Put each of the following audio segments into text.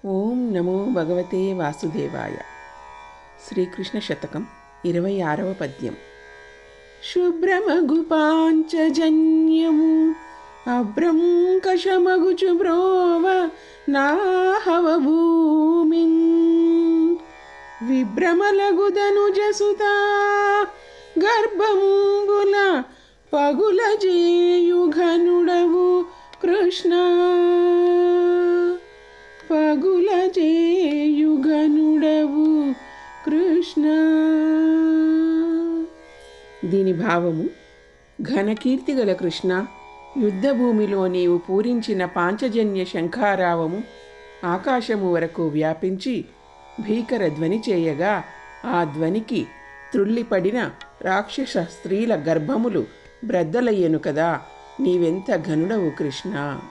ఓం నమో భగవతే వాసుదేవాయ శ్రీకృష్ణ శతకం ఇరవై ఆరవ పద్యం శుభ్రమగు పాంచజన్యము అభ్రం కషమగుచు బ్రోవ నాహవ భూమిన్ విభ్రమలగుదనుజసుతా గర్భంబుల పగుల జేయుఘనుడవు కృష్ణ పగుల జేయుఘనుడవు కృష్ణ దీని భావము ఘనకీర్తి గల కృష్ణ యుద్ధభూమిలో నీవు పూరించిన పాంచజన్య శంఖారావము ఆకాశము వరకు వ్యాపించి భీకర ధ్వని చేయగా ఆ ధ్వనికి త్రుళ్ళిపడిన రాక్షస స్త్రీల గర్భములు బ్రద్దలయ్యను కదా నీవెంత ఘనుడవు కృష్ణ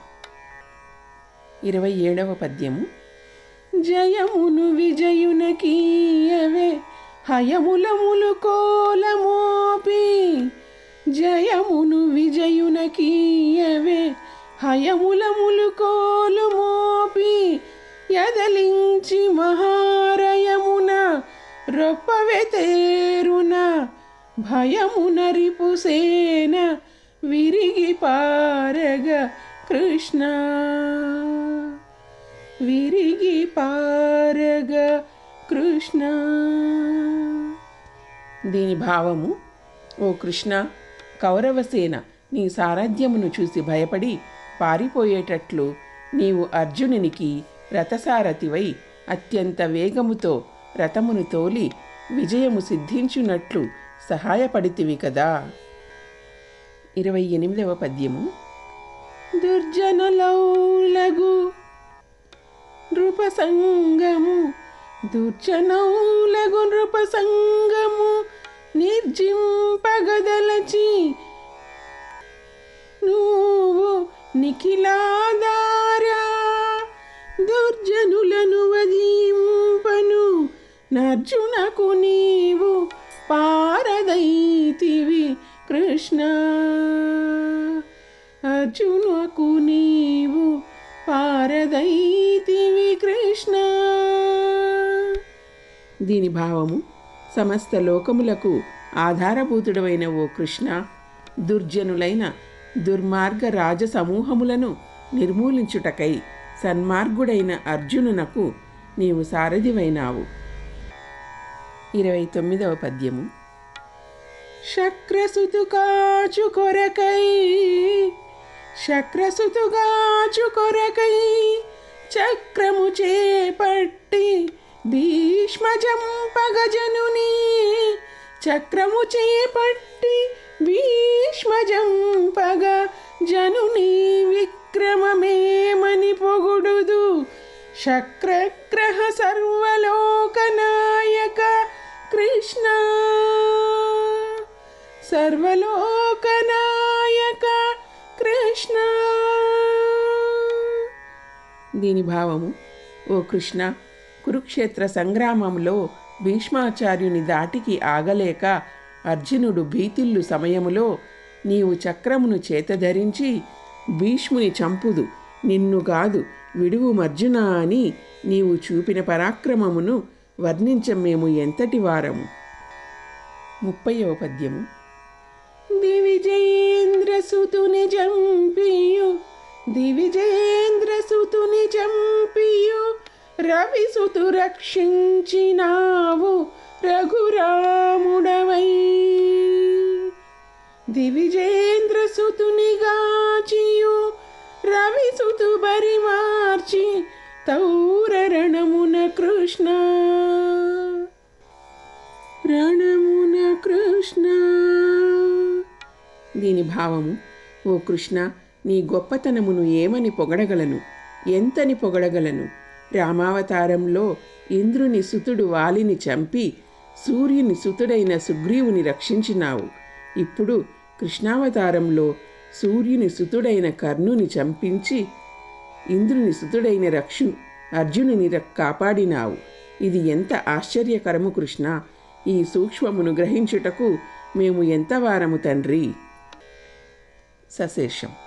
ఇరవై ఏడవ పద్యము జయమును విజయునకీయవే హయములములు కోలమోపి జయమును విజయునకీయవే హయములములు కోలుమోపి యదలించి మహారయమున రొప్పవె తేరున భయమున రిపుసేన విరిగి పారగ కృష్ణ విరిగి పారగ కృష్ణ దీని భావము ఓ కృష్ణ కౌరవసేన నీ సారథ్యమును చూసి భయపడి పారిపోయేటట్లు నీవు అర్జునునికి రథసారథివై అత్యంత వేగముతో రథమును తోలి విజయము సిద్ధించున్నట్లు సహాయపడితివి కదా ఇరవై ఎనిమిదవ పద్యము దుర్జనులౌలగు నృపసంగము దుర్జనౌలగు నృపసంగము నిర్జింపగదలచి నువ్వు నిఖిలాదారా దుర్జనులను వదింపను నర్జునకు నీవు పారదైతివి కృష్ణ అర్జునకు నీవు పారదైతివి కృష్ణ దీని భావము సమస్త లోకములకు ఆధారభూతుడమైన ఓ కృష్ణ దుర్జనులైన దుర్మార్గ రాజ సమూహములను నిర్మూలించుటకై సన్మార్గుడైన అర్జునునకు నీవు సారథివైనావు ఇరవై తొమ్మిదవ పద్యము శక్రసుతుకాచు కొరకై శక్రసుతుగాచు కొరకై చక్రము చేపట్టి భీష్మజంపగజనుని చక్రము చేపట్టి భీష్మజంపగ జనుని విక్రమమేమని పొగుడుదు శక్రగ్రహ సర్వలోకనాయక కృష్ణ సర్వలోకనాయక కృష్ణ దీని భావము ఓ కృష్ణ కురుక్షేత్ర సంగ్రామంలో భీష్మాచార్యుని దాటికి ఆగలేక అర్జునుడు భీతిల్లు సమయములో నీవు చక్రమును చేతధరించి భీష్ముని చంపుదు నిన్ను కాదు విడువు మర్జున అని నీవు చూపిన పరాక్రమమును వర్ణించం మేము ఎంతటి వారము ముప్పయవ పద్యము దివిజేంద్ర సుతుని జంపియు దివిజేంద్ర సుతుని జంపియు రవి సుతు రక్షించినావు రఘురాముడవై దివిజేంద్ర సుతుని గాచియు రవి సుతు బరి మార్చి తౌర రణమున కృష్ణ రణమున కృష్ణ దీని భావము ఓ కృష్ణ నీ గొప్పతనమును ఏమని పొగడగలను ఎంతని పొగడగలను రామావతారంలో ఇంద్రుని సుతుడు వాలిని చంపి సూర్యుని సుతుడైన సుగ్రీవుని రక్షించినావు ఇప్పుడు కృష్ణావతారంలో సూర్యుని సుతుడైన కర్ణుని చంపించి ఇంద్రుని సుతుడైన రక్షు అర్జునుని ర- కాపాడినావు ఇది ఎంత ఆశ్చర్యకరము కృష్ణ ఈ సూక్ష్మమును గ్రహించుటకు మేము ఎంత వారము తండ్రి సశేషం